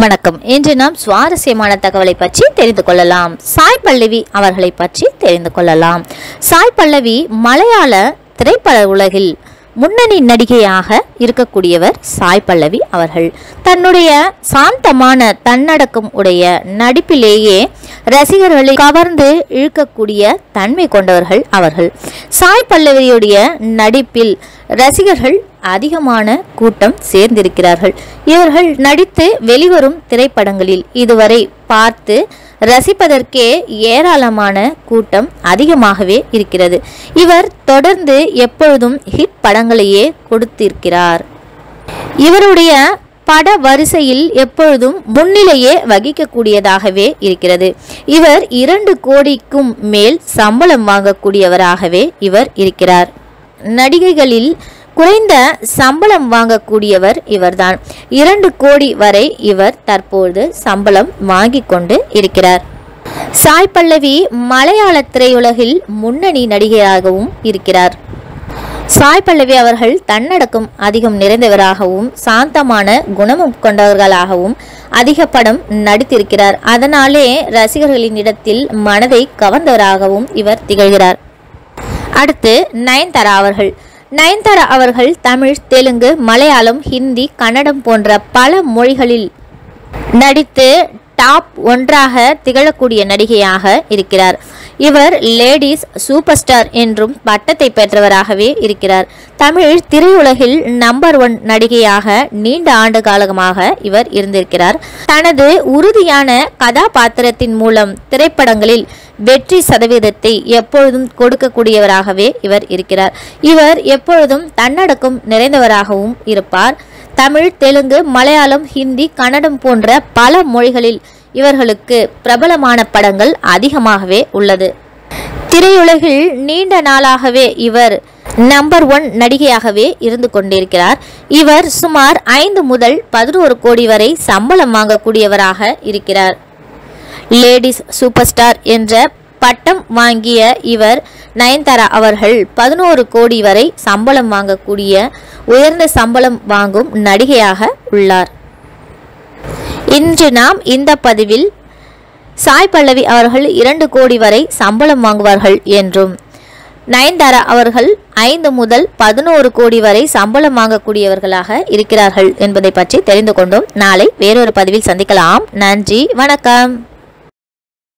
வணக்கம் இன்று நாம் சுவாரஸ்யமான தகவலை பற்றி தெரிந்து கொள்ளலாம் சாய் பல்லவி அவர்களை பற்றி தெரிந்து கொள்ளலாம் சாய் பல்லவி மலையாள திரைப்பட உலகில் முன்னணி நடிகையாக இருக்கக்கூடியவர் சாய் பல்லவி அவர்கள் தன்னுடைய சாந்தமான தன்னடக்கம் உடைய நடிப்பிலேயே ரசிகர்களை கவர்ந்து இழுக்கக்கூடிய தன்மை கொண்டவர்கள் அவர்கள் சாய் பல்லவியுடைய நடிப்பில் ரசிகர்கள் அதிகமான கூட்டம் சேர்ந்திருக்கிறார்கள் இவர்கள் நடித்து வெளிவரும் திரைப்படங்களில் இதுவரை பார்த்து ரசிப்பதற்கே ஏராளமான கூட்டம் அதிகமாகவே இருக்கிறது இவர் தொடர்ந்து எப்பொழுதும் ஹிட் படங்களையே கொடுத்திருக்கிறார் இவருடைய பட வரிசையில் எப்பொழுதும் முன்னிலையே வகிக்கக்கூடியதாகவே இருக்கிறது இவர் இரண்டு கோடிக்கும் மேல் சம்பளம் வாங்கக்கூடியவராகவே இவர் இருக்கிறார் நடிகைகளில் குறைந்த சம்பளம் வாங்கக்கூடியவர் இவர்தான் இரண்டு கோடி வரை இவர் தற்போது சம்பளம் வாங்கிக் கொண்டு இருக்கிறார் சாய் பல்லவி மலையாள திரையுலகில் முன்னணி நடிகையாகவும் இருக்கிறார் சாய் பல்லவி அவர்கள் தன்னடக்கம் அதிகம் நிறைந்தவராகவும் சாந்தமான குணமும் கொண்டவர்களாகவும் அதிக படம் நடித்திருக்கிறார் அதனாலே ரசிகர்களின் இடத்தில் மனதை கவர்ந்தவராகவும் இவர் திகழ்கிறார் அடுத்து நயன்தாரா அவர்கள் நயன்தாரா அவர்கள் தமிழ் தெலுங்கு மலையாளம் ஹிந்தி கன்னடம் போன்ற பல மொழிகளில் நடித்து டாப் ஒன்றாக திகழக்கூடிய நடிகையாக இருக்கிறார் இவர் லேடிஸ் சூப்பர் ஸ்டார் என்றும் பட்டத்தை பெற்றவராகவே இருக்கிறார் தமிழ் திரையுலகில் நம்பர் ஒன் நடிகையாக நீண்ட ஆண்டு காலமாக இவர் இருந்திருக்கிறார் தனது உறுதியான கதாபாத்திரத்தின் மூலம் திரைப்படங்களில் வெற்றி சதவீதத்தை எப்பொழுதும் கொடுக்கக்கூடியவராகவே இவர் இருக்கிறார் இவர் எப்பொழுதும் தன்னடக்கம் நிறைந்தவராகவும் இருப்பார் தமிழ் தெலுங்கு மலையாளம் ஹிந்தி கன்னடம் போன்ற பல மொழிகளில் இவர்களுக்கு பிரபலமான படங்கள் அதிகமாகவே உள்ளது திரையுலகில் நீண்ட நாளாகவே இவர் நம்பர் ஒன் நடிகையாகவே இருந்து கொண்டிருக்கிறார் இவர் சுமார் ஐந்து முதல் பதினோரு கோடி வரை சம்பளம் வாங்கக்கூடியவராக இருக்கிறார் லேடிஸ் சூப்பர் ஸ்டார் என்ற பட்டம் வாங்கிய இவர் நயன்தாரா அவர்கள் பதினோரு கோடி வரை சம்பளம் வாங்கக்கூடிய உயர்ந்த சம்பளம் வாங்கும் நடிகையாக உள்ளார் இன்று நாம் இந்த பதிவில் சாய் பல்லவி அவர்கள் இரண்டு கோடி வரை சம்பளம் வாங்குவார்கள் என்றும் நயன்தாரா அவர்கள் ஐந்து முதல் பதினோரு கோடி வரை சம்பளம் வாங்கக்கூடியவர்களாக இருக்கிறார்கள் என்பதை பற்றி தெரிந்து கொண்டோம் நாளை வேறொரு பதிவில் சந்திக்கலாம் நன்றி வணக்கம்